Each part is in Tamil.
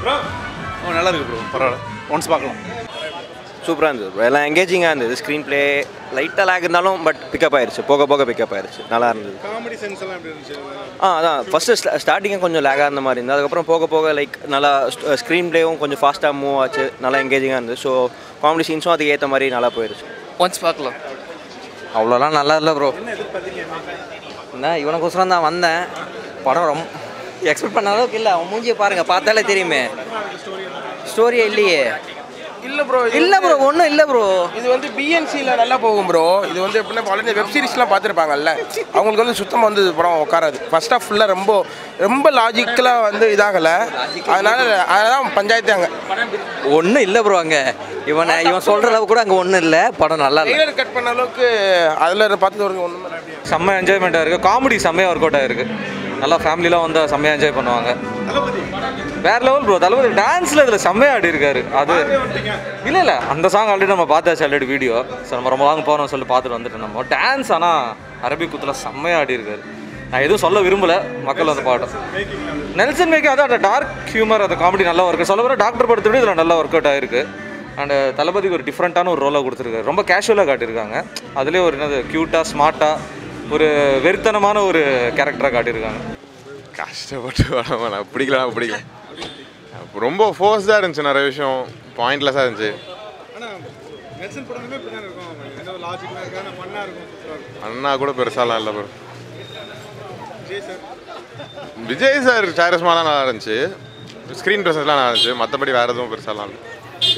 ஓ நல்லா இருக்கு ப்ரோ பரவாயில்ல ஒன்ஸ் பார்க்கலாம் சூப்பராக இருந்தது bro. எல்லாம் எங்கேஜிங்காக இருந்தது ஸ்க்ரீன் ப்ளே லைட்டாக லேக் இருந்தாலும் பட் பிக்கப் ஆயிருச்சு போக போக பிக்கப் ஆயிருச்சு நல்லா இருந்தது காமெடி சென்ஸ் எல்லாம் எப்படி இருந்துச்சு ஆ அதான் ஃபஸ்ட்டு ஸ்டார்டிங்கே கொஞ்சம் லேக்காக இருந்த மாதிரி இருந்தது அதுக்கப்புறம் போக போக லைக் நல்லா ஸ்க்ரீன் ப்ளேவும் கொஞ்சம் ஃபாஸ்ட்டாக மூவ் ஆச்சு நல்லா எங்கேஜிங்காக இருந்தது ஸோ காமெடி சீன்ஸும் அதுக்கு ஏற்ற மாதிரி நல்லா போயிருச்சு ஒன்ஸ் பார்க்கலாம் அவ்வளோலாம் நல்லா இல்லை ப்ரோ என்ன இவனுக்கோசரம் தான் வந்தேன் படம் ரொம்ப எக்ஸ்பெக்ட் பண்ண அளவுக்கு இல்லை அவன் மூஞ்சியை பாருங்க பார்த்தாலே தெரியுமே ஸ்டோரியே இல்லையே இல்லை ப்ரோ இல்லை ப்ரோ ஒன்றும் இல்லை ப்ரோ இது வந்து பிஎன்சியில் நல்லா போகும் ப்ரோ இது வந்து எப்படின்னா ஆல்ரெடி வெப் சீரிஸ்லாம் பார்த்துருப்பாங்கல்ல அவங்களுக்கு வந்து சுத்தமாக வந்து படம் உட்காராது ஃபர்ஸ்ட் ஆஃப் ஃபுல்லாக ரொம்ப ரொம்ப லாஜிக்கலாக வந்து இதாகலை அதனால அதனால பஞ்சாயத்து அங்கே ஒன்றும் இல்லை ப்ரோ அங்கே இவனை இவன் சொல்கிற அளவுக்கு கூட அங்கே ஒன்றும் இல்லை படம் நல்லா இல்லை ட்ரெய்லர் கட் பண்ண அளவுக்கு அதில் பார்த்து ஒரு ஒன்றும் செம்ம என்ஜாய்மெண்ட்டாக இருக்குது காமெடி செம்மையாக ஒர்க் அவுட் ஆயிருக்கு நல்லா ஃபேமிலிலாம் வந்து செம்மையாக என்ஜாய் பண்ணுவாங்க வேற லெவல் ப்ரோ தளபதி டான்ஸில் இதில் செம்மையாக ஆடி இருக்காரு அது இல்லை இல்லை அந்த சாங் ஆல்ரெடி நம்ம பார்த்தாச்சு ஆல்ரெடி வீடியோ ஸோ நம்ம ரொம்ப லாங் போகிறோம் சொல்லி பார்த்துட்டு வந்துட்டு நம்ம டான்ஸ் ஆனால் அரபிக் குத்தில் செம்மையாக ஆடி இருக்காரு நான் எதுவும் சொல்ல விரும்பல மக்கள் வந்து பாட்டும் நெல்சன் மேக்கே அதான் அந்த டார்க் ஹியூமர் அந்த காமெடி நல்லா ஒர்க் சொல்ல வர டாக்டர் படத்தை விட இதில் நல்லா ஒர்க் அவுட் ஆயிருக்கு அண்ட் தளபதிக்கு ஒரு டிஃப்ரெண்ட்டான ஒரு ரோலாக கொடுத்துருக்காரு ரொம்ப கேஷுவலாக காட்டியிருக்காங்க அதுலேயே ஒரு என்னது க்யூட்டாக ஸ்மார்ட்டாக ஒரு வெறித்தனமான ஒரு கேரக்டராக காட்டியிருக்காங்க கஷ்டப்பட்டு படம் நான் பிடிக்கல பிடிக்கல ரொம்ப ஃபோர்ஸ்டாக இருந்துச்சு நிறைய விஷயம் பாயிண்ட்லெஸ்ஸாக இருந்துச்சு ஆனால் நெல்சன் படமே இப்படி தான் இருக்கும் ஏதோ லாஜிக்கலாக இருக்காது ஃபன்னாக இருக்கும் சூப்பராக இருக்கும் அண்ணா கூட பெருசாலாம் இல்லை bro Vijay sir Vijay sir சாரஸ்மாலாம் நல்லா இருந்துச்சு ஸ்க்ரீன் ப்ரெசன்ஸ்லாம் நல்லா இருந்துச்சு மற்றபடி வேறு எதுவும் பெருசாலாம் இல்லை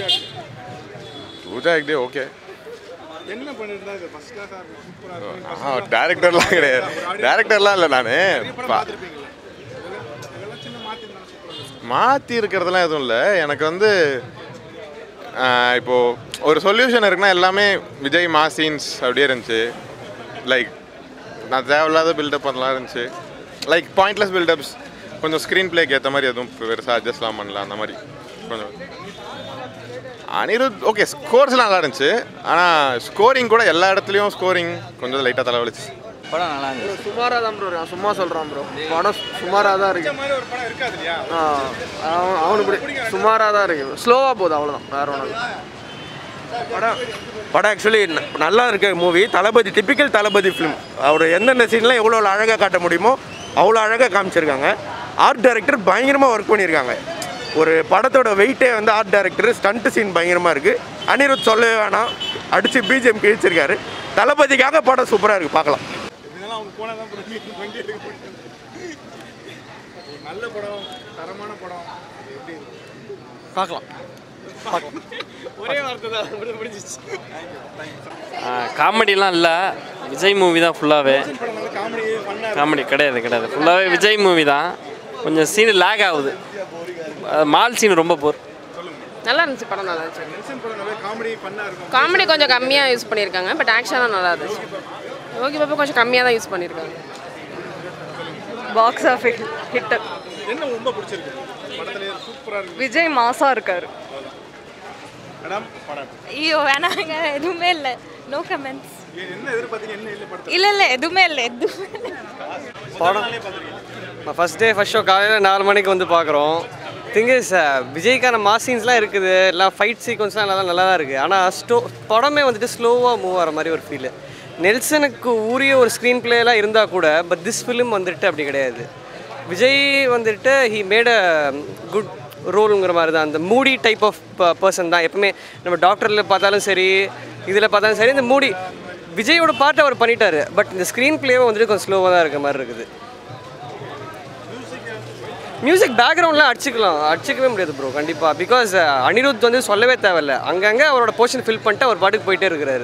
பூஜா ஹெக்டே ஓகே என்ன பண்ணியிருந்தா இது ஃபஸ்ட் கிளாஸாக இருக்கும் சூப்பராக இருக்கும் ஆ டேரக்டர்லாம் கிடையாது டேரக்டர்லாம் இல்லை நான் பார்த்துருப்பீங்களா இதெல்லாம் சின்ன மாற்றிருந்தாலும் சூப்பராக இருக்கும் மாற்றி இருக்கிறதுலாம் எதுவும் இல்லை எனக்கு வந்து ஆஹ், இப்போ ஒரு சொல்யூஷன் இருக்குன்னா எல்லாமே விஜய் மா சீன்ஸ் அப்படியே இருந்துச்சு லைக் நான் தேவையில்லாத பில்டப் பண்ணலாம் இருந்துச்சு லைக் பாயிண்ட்லெஸ் பில்டப்ஸ் கொஞ்சம் ஸ்க்ரீன் பிளேக்கு ஏற்ற மாதிரி எதுவும் பெருசாக அட்ஜஸ்ட்லாம் பண்ணல அந்த மாதிரி கொஞ்சம் அனிருத் ஓகே ஸ்கோர்ஸ்லாம் நல்லா இருந்துச்சு ஆனால் ஸ்கோரிங் கூட எல்லா இடத்துலையும் ஸ்கோரிங் கொஞ்சம் லைட்டாக தலைவலிச்சு படம் நல்லா இருந்துச்சு சுமாராக தான் ப்ரோ இருக்கான் சும்மா சொல்கிறான் ப்ரோ படம் சுமாராக தான் இருக்கு இந்த மாதிரி ஒரு படம் இருக்காது இல்லையா ஆ, அவன் அவனுக்கு இப்படி சுமாராக தான் இருக்கு ஸ்லோவாக போகுது அவ்வளோதான் வேற ஒன்றும் படம் படம் ஆக்சுவலி நல்லா இருக்கு movie Thalapathy typical Thalapathy film அவர் எந்தெந்த சீன்லாம் எவ்வளோ அழகாக காட்ட முடியுமோ அவ்வளோ அழகாக காமிச்சிருக்காங்க ஆர்ட் டைரக்டர் பயங்கரமாக ஒர்க் பண்ணியிருக்காங்க ஒரு படத்தோட வெயிட்டே வந்து ஆர்ட் டைரக்டர் ஸ்டண்ட் சீன் பயங்கரமாக இருக்குது அனிருத் சொல்லவே வேணாம் அடித்து பிஜிஎம் கிழிச்சிருக்காரு தளபதிக்காக படம் சூப்பராக இருக்குது பார்க்கலாம் இதெல்லாம் அவங்க போனால் தான் வண்டி எடுக்க முடியும் ஒரு நல்ல படம் தரமான படம் எப்படி இருக்கும் பார்க்கலாம் ஒரே வார்த்தை தான் பிடிச்சிச்சு காமெடிலாம் இல்லை விஜய் மூவி தான் ஃபுல்லாகவே படம் நல்ல காமெடி ஃபன்னாக காமெடி கிடையாது கிடையாது ஃபுல்லாகவே விஜய் மூவி தான் கொஞ்சம் சீன் லேக் ஆகுது அஹ் மால் சீன் ரொம்ப போர் நல்லா இருந்துச்சு படம் நல்லா இருந்துச்சு நெல்சன் படம் நல்ல காமெடி ஃபன்னாக இருக்கும் காமெடி கொஞ்சம் கம்மியாக யூஸ் பண்ணியிருக்காங்க பட் ஆக்ஷனாக நல்லா இருந்துச்சு யோகி பாபா கொஞ்சம் கம்மியாக தான் யூஸ் பண்ணியிருக்காங்க பாக்ஸ் ஆஃபீஸ் ஹிட் என்ன ரொம்ப பிடிச்சிருக்கு படத்துல சூப்பராக இருக்கு விஜய் மாசா இருக்காரு மேடம் படம் ஐயோ வேணாங்க எதுவுமே இல்லை நோ கமெண்ட்ஸ் என்ன எதிர்பார்த்தீங்க என்ன இல்லை படத்தில் இல்லை இல்லை எதுவுமே இல்லை எதுவுமே படம் ஃபஸ்ட் டே ஃபஸ்ட் ஷோ காலையில் நாலு மணிக்கு வந்து பார்க்குறோம் திங்க் இஸ் விஜய்க்கான மாஸ் சீன்ஸ்லாம் இருக்குது எல்லாம் ஃபைட் சீக்வன்ஸ்லாம் நல்லா நல்லா தான் இருக்குது ஆனால் ஸ்டோ படமே வந்துட்டு ஸ்லோவாக மூவ் ஆகிற மாதிரி ஒரு ஃபீல் நெல்சனுக்கு உரிய ஒரு ஸ்க்ரீன் பிளேலாம் இருந்தால் கூட பட் திஸ் ஃபிலிம் வந்துட்டு அப்படி கிடையாது விஜய் வந்துட்டு ஹி மேட் அ குட் ரோலுங்கிற மாதிரி தான் அந்த மூடி டைப் ஆஃப் பர்சன் தான் எப்பவுமே நம்ம டாக்டரில் பார்த்தாலும் சரி இதில் பார்த்தாலும் சரி இந்த மூடி விஜயோட பார்ட்டை அவர் பண்ணிட்டாரு பட் இந்த ஸ்க்ரீன் பிளேவும் வந்துட்டு கொஞ்சம் ஸ்லோவாக தான் இருக்க மாதிரி இருக்குது மியூசிக் பேக்ரவுண்ட்லாம் அடிச்சுக்கலாம் அடிச்சுக்கவே முடியாது ப்ரோ கண்டிப்பாக பிகாஸ் அனிருத் வந்து சொல்லவே தேவையில்ல அங்கங்கே அவரோட போர்ஷன் ஃபில் பண்ணிட்டு அவர் பாட்டுக்கு போயிட்டே இருக்கிறாரு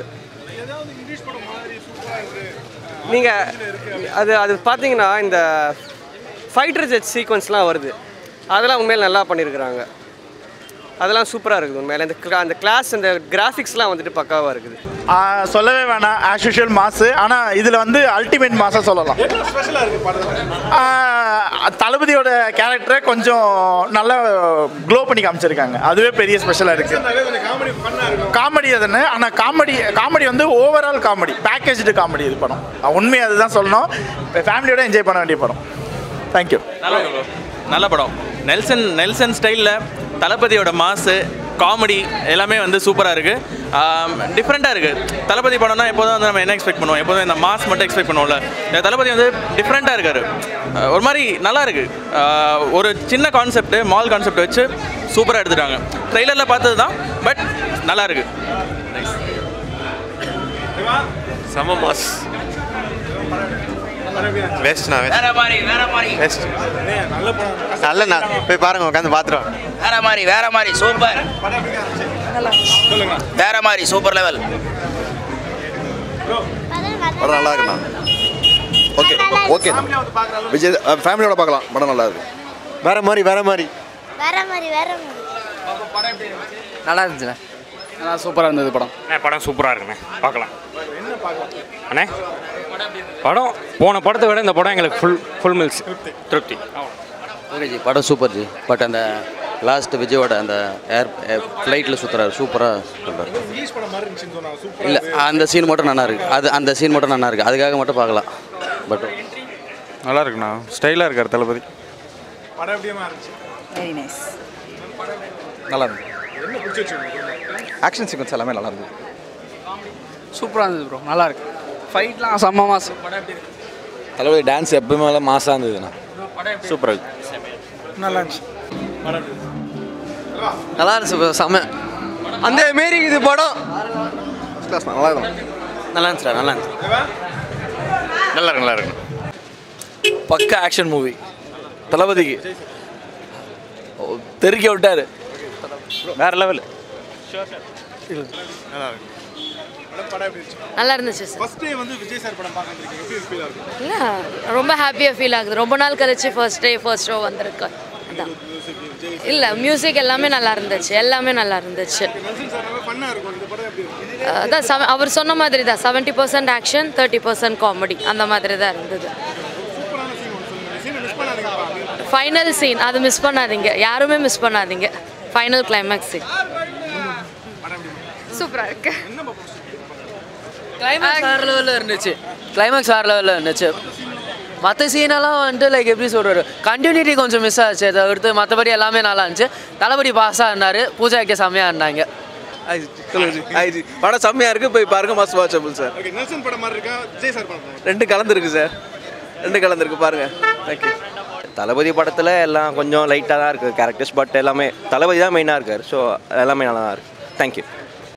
நீங்கள் அது அது பார்த்தீங்கன்னா இந்த ஃபைட்டர் ஜெட் சீக்வன்ஸ்லாம் வருது அதெல்லாம் உண்மையில நல்லா பண்ணியிருக்கிறாங்க அதெல்லாம் சூப்பராக இருக்குது உண்மையில இந்த cla- அந்த கிளாஸ் அந்த கிராஃபிக்ஸ்லாம் வந்துட்டு பக்காவாக இருக்குது சொல்லவே வேணாம் ஆஸ் யூஷுவல் மாசு ஆனால் இதில் வந்து அல்டிமேட் மாசா சொல்லலாம் ஸ்பெஷலாக இருக்கு படத்தில் ஆ, தளபதியோட கேரக்டரை கொஞ்சம் நல்லா க்ளோ பண்ணி காமிச்சிருக்காங்க அதுவே பெரிய ஸ்பெஷலாக இருக்குது கொஞ்சம் காமெடி ஃபன்னாக இருக்கும் காமெடி அதுன்னு ஆனால் காமெடி காமெடி வந்து ஓவரால் காமெடி பேக்கேஜ்டு காமெடி இது படம் உண்மை அதுதான் சொல்லணும் ஃபேமிலியோட என்ஜாய் பண்ண வேண்டிய படம் தேங்க்யூ நல்ல படம் நெல்சன் நெல்சன் ஸ்டைலில் தளபதியோட மாசு காமெடி எல்லாமே வந்து சூப்பராக இருக்குது டிஃப்ரெண்ட்டாக இருக்குது தளபதி படம்னா எப்போதும் வந்து நம்ம என்ன எக்ஸ்பெக்ட் பண்ணுவோம் எப்போதும் இந்த மாஸ் மட்டும் எக்ஸ்பெக்ட் பண்ணுவோம்ல இந்த தளபதி வந்து டிஃப்ரெண்ட்டாக இருக்கார் ஒரு மாதிரி நல்லா இருக்கு ஆஹ் ஒரு சின்ன கான்செப்ட் மால் கான்செப்ட் வச்சு சூப்பராக எடுத்துட்டாங்க ட்ரெய்லரில் பார்த்தது தான் பட் நல்லா இருக்கு செம மாஸ் வேஸ்ட்ண்ணா வேற மாதிரி வேற மாதிரி வேஸ்ட் நல்ல படம் நல்லண்ணா போய் பாருங்க உட்காந்து பார்த்துருவோம் வேற மாதிரி வேற மாதிரி சூப்பர் வேற மாதிரி சூப்பர் லெவல் படம் நல்லா இருக்குண்ணா ஓகே ஓகே விஜய் ஃபேமிலியோட பார்க்கலாம் படம் நல்லா இருக்கு வேற மாதிரி வேற மாதிரி வேற மாதிரி வேற மாதிரி நல்லா இருந்துச்சுண்ணே நல்லா சூப்பராக இருந்தது படம் படம் சூப்பராக இருக்குண்ணே பார்க்கலாம் அண்ணே படம் போன படத்தை விட இந்த படம் எங்களுக்கு ஃபுல் ஃபுல் மில்ஸ் திருப்தி ஓகே ஜி படம் சூப்பர் ஜி பட் அந்த லாஸ்ட் விஜயோட அந்த ஏர் ஃப்ளைட்டில் சுற்றுறாரு சூப்பராக சொல்கிறார் இங்கிலீஷ் படம் மாதிரி இருந்துச்சுன்னு சொன்னாங்க சூப்பர் இல்லை அந்த சீன் மட்டும் நல்லா இருக்கு அது அந்த சீன் மட்டும் நல்லா இருக்கு அதுக்காக மட்டும் பார்க்கலாம் பட் நல்லா இருக்குண்ணா ஸ்டைலாக இருக்கார் தளபதி படம் எப்படியமா இருந்துச்சு வெரி நைஸ் நல்லா இருந்தது என்ன பிடிச்சி வச்சிருக்கீங்க ஆக்ஷன் சீக்வன்ஸ் எல்லாமே நல்லா இருந்தது சூப்பராக இருந்தது ப்ரோ நல்லா இருக்கு ஃபைட்லாம் செம்ம மாசம் தளபதி டான்ஸ் எப்பவுமே நல்லா மாசாக இருந்ததுண்ணா சூப்பராக இருக்கு நல்லா இருந்துச்சு நல்லா இருந்துச்சு bro, செம்ம அந்த மாரி இது படம் நல்லா இருக்கும் நல்லா இருந்துச்சுடா நல்லா இருந்துச்சு நல்லா இருக்கு நல்லா இருக்கு பக்க ஆக்ஷன் மூவி தளபதிக்கு ஓ, தெறிக்க விட்டாரு வேற லெவல் நல்லா இருக்கு படம் படம் எப்படி இருந்துச்சு நல்லா இருந்துச்சு சார் ஃபர்ஸ்ட் டே வந்து விஜய் சார் படம் பார்க்கறதுக்கு எப்படி ஃபீல் ஆகுது இல்லை ரொம்ப ஹாப்பியாக ஃபீல் ஆகுது ரொம்ப நாள் கழிச்சு ஃபர்ஸ்ட் டே ஃபர்ஸ்ட் ஷோ வந்திருக்கு அதான் இல்லை மியூசிக் எல்லாமே நல்லா இருந்துச்சு எல்லாமே நல்லா இருந்துச்சு நெல்சன் சார் ரொம்ப ஃபன்னா இருக்கும் இந்த படம் எப்படி இருக்கு அஹ் அதான் செவ- அவர் சொன்ன மாதிரி தான் seventy percent action thirty percent comedy அந்த மாதிரி தான் இருந்தது சூப்பரான சீன் ஒன்று சொல்லுங்க சீனை மிஸ் பண்ணாதீங்கப்பா ஃபைனல் சீன் அது மிஸ் பண்ணாதீங்க யாருமே மிஸ் பண்ணாதீங்க ஃபைனல் கிளைமேக்ஸ் சீன் சூப்பராக இருக்கு கிளைமேக்ஸ் வேறு லெவலில் இருந்துச்சு கிளைமேக்ஸ் வேறு லெவலில் இருந்துச்சு மற்ற சீனெல்லாம் வந்துட்டு லைக் எப்படி சொல்கிறாரு கண்டினியூட்டி கொஞ்சம் மிஸ் ஆச்சு தவிர்த்து மற்றபடி எல்லாமே நல்லா இருந்துச்சு தளபதி பாஸாக இருந்தார் பூஜா வைக்க செம்மையாக இருந்தாங்க ஐஜி படம் செம்மையாக இருக்குது போய் பாருங்க must watchable sir okay Nelson படம் மாதிரி இருக்கா விஜய் சார் படம் மாதிரி ரெண்டு கலந்துருக்கு சார் ரெண்டு கலந்துருக்கு பாருங்க தேங்க்யூ தளபதி படத்தில் எல்லாம் கொஞ்சம் லைட்டாக தான் இருக்குது கேரக்டர்ஸ் பட் எல்லாமே தளபதி தான் மெயினாக இருக்கார் ஸோ எல்லாமே நல்லா தான் இருக்குது தேங்க்யூ